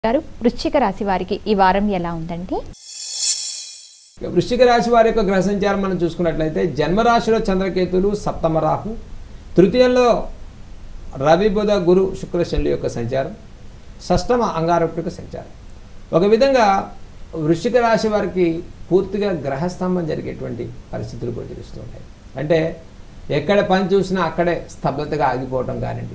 గారు వృశ్చిక రాశి వారికి ఈ వారం ఎలా ఉందండి ఇక వృశ్చిక రాశి వారి యొక్క గ్రహ సంచారం మనం చూసుకున్నట్లయితే జన్మరాశిలో చంద్రకేతులు సప్తమ రాహు తృతీయంలో రవి బుధ గురు శుక్ర శని యొక్క సంచారం షష్టమ అంగారకుడి యొక్క సంచారం ఒక విధంగా వృశ్చిక రాశి వారికి పూర్తిగా గ్రహస్తంభం జరిగేటువంటి పరిస్థితులు గోచరిస్తూ ఉంటాయి అంటే ఎక్కడ పని చూసినా అక్కడే స్తబ్దతగా ఆగిపోవటం కానివ్వండి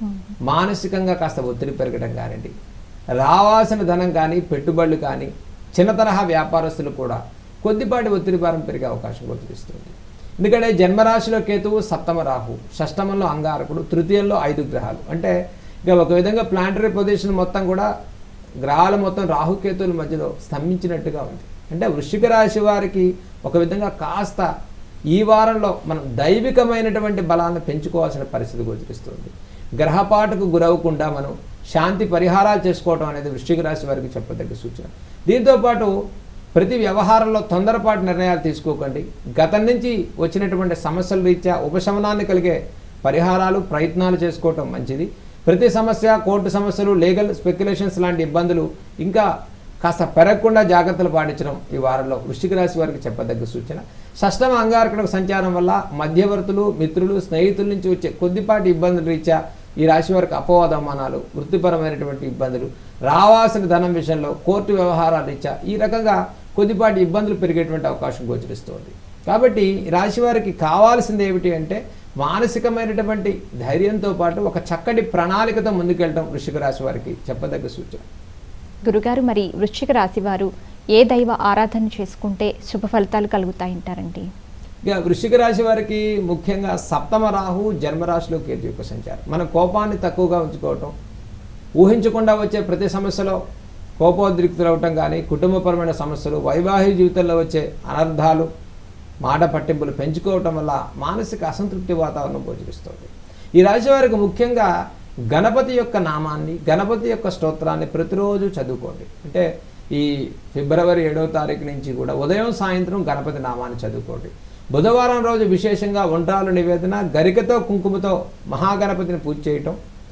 మానసికంగా కాస్త ఒత్తిడి పెరగడం కానివ్వండి రావాల్సిన ధనం కానీ పెట్టుబడులు కానీ చిన్న తరహా వ్యాపారస్తులు కూడా కొద్దిపాటి ఒత్తిడి భారం పెరిగే అవకాశం గోచరిస్తుంది ఎందుకంటే జన్మరాశిలో కేతువు సప్తమ రాహు షష్టమంలో అంగారకుడు తృతీయంలో ఐదు గ్రహాలు అంటే ఇక ఒక విధంగా ప్లాంటరీ పొజిషన్ మొత్తం కూడా గ్రహాల మొత్తం రాహుకేతువుల మధ్యలో స్తంభించినట్టుగా ఉంది అంటే వృశ్చిక రాశి వారికి ఒక విధంగా కాస్త ఈ వారంలో మనం దైవికమైనటువంటి బలాన్ని పెంచుకోవాల్సిన పరిస్థితి గోచరిస్తుంది గ్రహపాటుకు గురవకుండా మనం శాంతి పరిహారాలు చేసుకోవడం అనేది వృశ్చిక రాశి వారికి చెప్పదగ్గ సూచన దీంతోపాటు ప్రతి వ్యవహారంలో తొందరపాటు నిర్ణయాలు తీసుకోకండి గతం నుంచి వచ్చినటువంటి సమస్యల రీత్యా ఉపశమనాన్ని కలిగే పరిహారాలు ప్రయత్నాలు చేసుకోవటం మంచిది ప్రతి సమస్య కోర్టు సమస్యలు లీగల్ స్పెక్యులేషన్స్ లాంటి ఇబ్బందులు ఇంకా కాస్త పెరగకుండా జాగ్రత్తలు పాటించడం ఈ వారంలో వృశ్చిక రాశి వారికి చెప్పదగ్గ సూచన షష్టమ అంగారకుడు సంచారం వల్ల మధ్యవర్తులు మిత్రులు స్నేహితుల నుంచి వచ్చే కొద్దిపాటి ఇబ్బందుల రీత్యా ఈ రాశి వారికి అపవాదమానాలు వృత్తిపరమైనటువంటి ఇబ్బందులు రావాల్సిన ధనం విషయంలో కోర్టు వ్యవహారాల రీత్యా ఈ రకంగా కొద్దిపాటి ఇబ్బందులు పెరిగేటువంటి అవకాశం గోచరిస్తుంది కాబట్టి ఈ రాశి వారికి కావాల్సింది ఏమిటి అంటే మానసికమైనటువంటి ధైర్యంతో పాటు ఒక చక్కటి ప్రణాళికతో ముందుకెళ్ళడం వృశ్చిక రాశి వారికి చెప్పదగ్గ సూచన గురుగారు మరి వృశ్చిక రాశి వారు ఏ దైవ ఆరాధన చేసుకుంటే శుభ ఫలితాలు కలుగుతాయంటారండి ఇక వృశ్చిక రాశి వారికి ముఖ్యంగా సప్తమ రాహు జన్మరాశిలో కేతు యొక్క సంచారం మన కోపాన్ని తక్కువగా ఉంచుకోవటం ఊహించకుండా వచ్చే ప్రతి సమస్యలో కోపోద్రిక్తులు అవటం కానీ కుటుంబపరమైన సమస్యలు వైవాహిక జీవితంలో వచ్చే అనర్థాలు మాట పట్టింపులు పెంచుకోవటం వల్ల మానసిక అసంతృప్తి వాతావరణం గోచరిస్తుంది ఈ రాశి వారికి ముఖ్యంగా గణపతి యొక్క నామాన్ని గణపతి యొక్క స్తోత్రాన్ని ప్రతిరోజు చదువుకోండి అంటే ఈ ఫిబ్రవరి ఏడవ తారీఖు నుంచి కూడా ఉదయం సాయంత్రం గణపతి నామాన్ని చదువుకోండి బుధవారం రోజు విశేషంగా వంటరాలు నివేదన గరికతో కుంకుమతో మహాగణపతిని పూజ చేయటం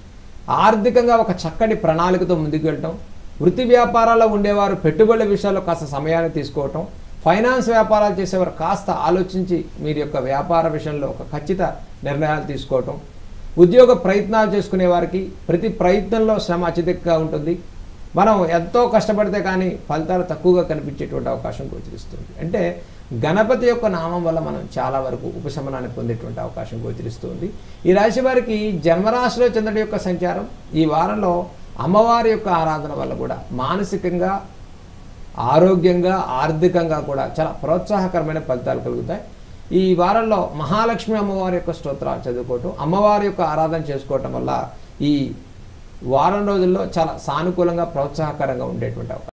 ఆర్థికంగా ఒక చక్కటి ప్రణాళికతో ముందుకు వెళ్ళటం వృత్తి వ్యాపారాల్లో ఉండేవారు పెట్టుబడుల విషయాల్లో కాస్త సమయాన్ని తీసుకోవటం ఫైనాన్స్ వ్యాపారాలు చేసేవారు కాస్త ఆలోచించి మీరు యొక్క వ్యాపార విషయంలో ఒక ఖచ్చిత నిర్ణయాలు తీసుకోవటం ఉద్యోగ ప్రయత్నాలు చేసుకునే వారికి ప్రతి ప్రయత్నంలో శ్రమ అత్యధికంగా ఉంటుంది మనం ఎంతో కష్టపడితే కానీ ఫలితాలు తక్కువగా కనిపించేటువంటి అవకాశం గోచరిస్తుంది అంటే గణపతి యొక్క నామం వల్ల మనం చాలా వరకు ఉపశమనాన్ని పొందేటువంటి అవకాశం గోచరిస్తుంది ఈ రాశి వారికి జన్మరాశిలో చంద్రుడి యొక్క సంచారం ఈ వారంలో అమ్మవారి యొక్క ఆరాధన వల్ల కూడా మానసికంగా ఆరోగ్యంగా ఆర్థికంగా కూడా చాలా ప్రోత్సాహకరమైన ఫలితాలు కలుగుతాయి ఈ వారంలో మహాలక్ష్మి అమ్మవారి యొక్క స్తోత్రాలు చదువుకోవటం అమ్మవారి యొక్క ఆరాధన చేసుకోవటం వల్ల ఈ వారం రోజుల్లో చాలా సానుకూలంగా ప్రోత్సాహకరంగా ఉండేటువంటి అవకాశం